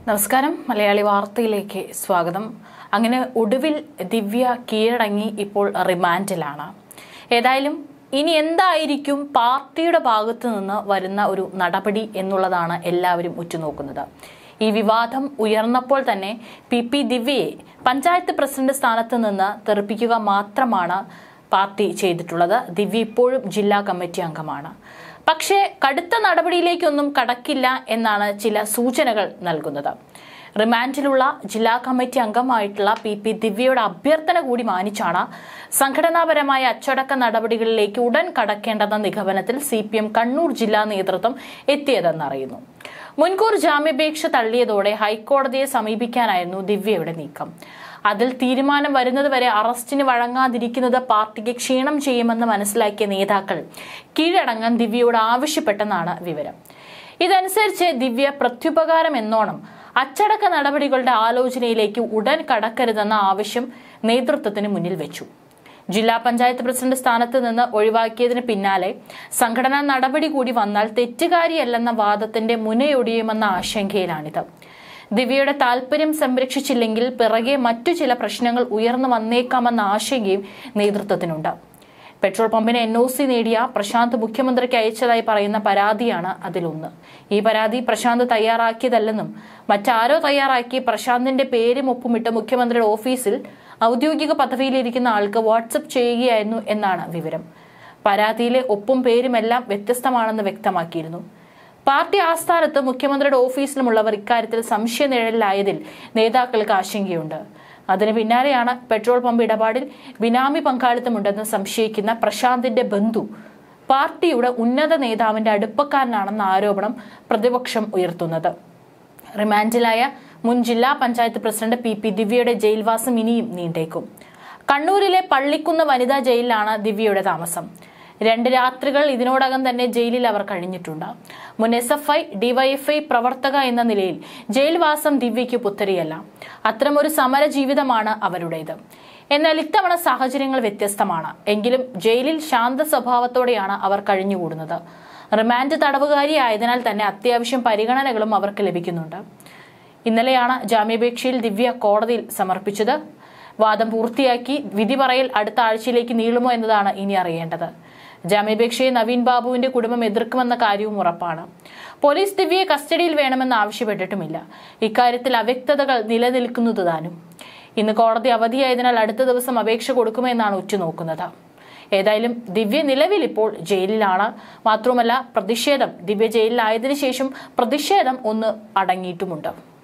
നമസ്കാരം മലയാളി വാർത്തയിലേക്ക് സ്വാഗതം അങ്ങനെ ഒടുവിൽ ദിവ്യ കീഴടങ്ങി ഇപ്പോൾ റിമാൻഡിലാണ് ഏതായാലും ഇനി എന്തായിരിക്കും പാർട്ടിയുടെ ഭാഗത്തു നിന്ന് വരുന്ന ഒരു നടപടി എന്നുള്ളതാണ് എല്ലാവരും ഉറ്റുനോക്കുന്നത് ഈ വിവാദം ഉയർന്നപ്പോൾ തന്നെ പി പി ദിവ്യയെ പഞ്ചായത്ത് പ്രസിഡന്റ് സ്ഥാനത്ത് നിന്ന് തെറിപ്പിക്കുക മാത്രമാണ് പാർട്ടി ചെയ്തിട്ടുള്ളത് ദിവ്യ ഇപ്പോഴും ജില്ലാ കമ്മിറ്റി അംഗമാണ് പക്ഷേ കടുത്ത നടപടിയിലേക്കൊന്നും കടക്കില്ല എന്നാണ് ചില സൂചനകൾ നൽകുന്നത് റിമാൻഡിലുള്ള ജില്ലാ കമ്മിറ്റി അംഗമായിട്ടുള്ള പി പി ദിവ്യയുടെ അഭ്യർത്ഥന കൂടി മാനിച്ചാണ് സംഘടനാപരമായ അച്ചടക്ക നടപടികളിലേക്ക് ഉടൻ കടക്കേണ്ടെന്ന നിഗമനത്തിൽ സി പി എം കണ്ണൂർ ജില്ലാ നേതൃത്വം എത്തിയതെന്നറിയുന്നു മുൻകൂർ ജാമ്യാപേക്ഷ തള്ളിയതോടെ ഹൈക്കോടതിയെ സമീപിക്കാനായിരുന്നു ദിവ്യയുടെ നീക്കം അതിൽ തീരുമാനം വരുന്നതുവരെ അറസ്റ്റിന് വഴങ്ങാതിരിക്കുന്നത് പാർട്ടിക്ക് ക്ഷീണം ചെയ്യുമെന്ന് മനസ്സിലാക്കിയ നേതാക്കൾ കീഴടങ്ങാൻ ദിവ്യയോട് ആവശ്യപ്പെട്ടെന്നാണ് വിവരം ഇതനുസരിച്ച് ദിവ്യ പ്രത്യുപകാരം എന്നോണം അച്ചടക്ക നടപടികളുടെ ആലോചനയിലേക്ക് ഉടൻ കടക്കരുതെന്ന ആവശ്യം നേതൃത്വത്തിന് മുന്നിൽ വെച്ചു ജില്ലാ പഞ്ചായത്ത് പ്രസിഡന്റ് സ്ഥാനത്ത് നിന്ന് ഒഴിവാക്കിയതിന് പിന്നാലെ സംഘടനാ നടപടി കൂടി വന്നാൽ തെറ്റുകാരിയല്ലെന്ന വാദത്തിന്റെ മുനയൊടിയുമെന്ന ആശങ്കയിലാണിത് ദിവ്യയുടെ താല്പര്യം സംരക്ഷിച്ചില്ലെങ്കിൽ പിറകെ മറ്റു ചില പ്രശ്നങ്ങൾ ഉയർന്നു വന്നേക്കാമെന്ന ആശങ്കയും നേതൃത്വത്തിനുണ്ട് പെട്രോൾ പമ്പിന് എൻ ഒ സി നേടിയ പ്രശാന്ത് മുഖ്യമന്ത്രിക്ക് അയച്ചതായി പറയുന്ന പരാതിയാണ് അതിലൊന്ന് ഈ പരാതി പ്രശാന്ത് തയ്യാറാക്കിയതല്ലെന്നും മറ്റാരോ തയ്യാറാക്കി പ്രശാന്തിന്റെ പേരും ഒപ്പുമിട്ട് മുഖ്യമന്ത്രിയുടെ ഓഫീസിൽ ഔദ്യോഗിക പദവിയിലിരിക്കുന്ന ആൾക്ക് വാട്സപ്പ് ചെയ്യുകയായിരുന്നു എന്നാണ് വിവരം പരാതിയിലെ ഒപ്പും പേരുമെല്ലാം വ്യത്യസ്തമാണെന്ന് വ്യക്തമാക്കിയിരുന്നു പാർട്ടി ആസ്ഥാനത്ത് മുഖ്യമന്ത്രിയുടെ ഓഫീസിലുമുള്ളവർ ഇക്കാര്യത്തിൽ സംശയനിഴലിലായതിൽ നേതാക്കൾക്ക് ആശങ്കയുണ്ട് അതിന് പിന്നാലെയാണ് പെട്രോൾ പമ്പ് ഇടപാടിൽ ബിനാമി പങ്കാളിത്തമുണ്ടെന്ന് സംശയിക്കുന്ന പ്രശാന്തിന്റെ ബന്ധു പാർട്ടിയുടെ ഉന്നത നേതാവിന്റെ അടുപ്പക്കാരനാണെന്ന ആരോപണം പ്രതിപക്ഷം ഉയർത്തുന്നത് റിമാൻഡിലായ മുൻ ജില്ലാ പഞ്ചായത്ത് പ്രസിഡന്റ് പി പി ദിവ്യയുടെ ജയിൽവാസം ഇനിയും നീണ്ടേക്കും കണ്ണൂരിലെ പള്ളിക്കുന്ന് വനിതാ ജയിലിലാണ് ദിവ്യയുടെ താമസം രണ്ട് രാത്രികൾ ഇതിനോടകം തന്നെ ജയിലിൽ അവർ കഴിഞ്ഞിട്ടുണ്ട് മുൻ എസ് എഫ് ഐ ഡിവൈഎഫ്ഐ പ്രവർത്തക എന്ന നിലയിൽ ജയിൽവാസം ദിവ്യയ്ക്ക് പുത്തരിയല്ല അത്തരമൊരു സമര ജീവിതമാണ് അവരുടേത് എന്നാൽ ഇത്തവണ സാഹചര്യങ്ങൾ വ്യത്യസ്തമാണ് എങ്കിലും ജയിലിൽ ശാന്ത സ്വഭാവത്തോടെയാണ് അവർ കഴിഞ്ഞുകൂടുന്നത് റിമാൻഡ് തടവുകാരി ആയതിനാൽ തന്നെ അത്യാവശ്യം പരിഗണനകളും അവർക്ക് ലഭിക്കുന്നുണ്ട് ഇന്നലെയാണ് ജാമ്യാപേക്ഷയിൽ ദിവ്യ കോടതിയിൽ സമർപ്പിച്ചത് വാദം പൂർത്തിയാക്കി വിധി പറയൽ അടുത്ത ആഴ്ചയിലേക്ക് നീളുമോ എന്നതാണ് ഇനി അറിയേണ്ടത് ജാമ്യാപേക്ഷയെ നവീൻ ബാബുവിന്റെ കുടുംബം എതിർക്കുമെന്ന കാര്യവും ഉറപ്പാണ് പോലീസ് ദിവ്യയെ കസ്റ്റഡിയിൽ വേണമെന്ന് ആവശ്യപ്പെട്ടിട്ടുമില്ല ഇക്കാര്യത്തിൽ അവ്യക്തതകൾ നിലനിൽക്കുന്നത് താനും ഇന്ന് കോടതി അവധിയായതിനാൽ അടുത്ത ദിവസം അപേക്ഷ കൊടുക്കുമെന്നാണ് ഉറ്റുനോക്കുന്നത് ഏതായാലും ദിവ്യ നിലവിൽ ഇപ്പോൾ ജയിലിലാണ് മാത്രമല്ല പ്രതിഷേധം ദിവ്യ ജയിലിലായതിനു ശേഷം പ്രതിഷേധം ഒന്ന് അടങ്ങിയിട്ടുമുണ്ട്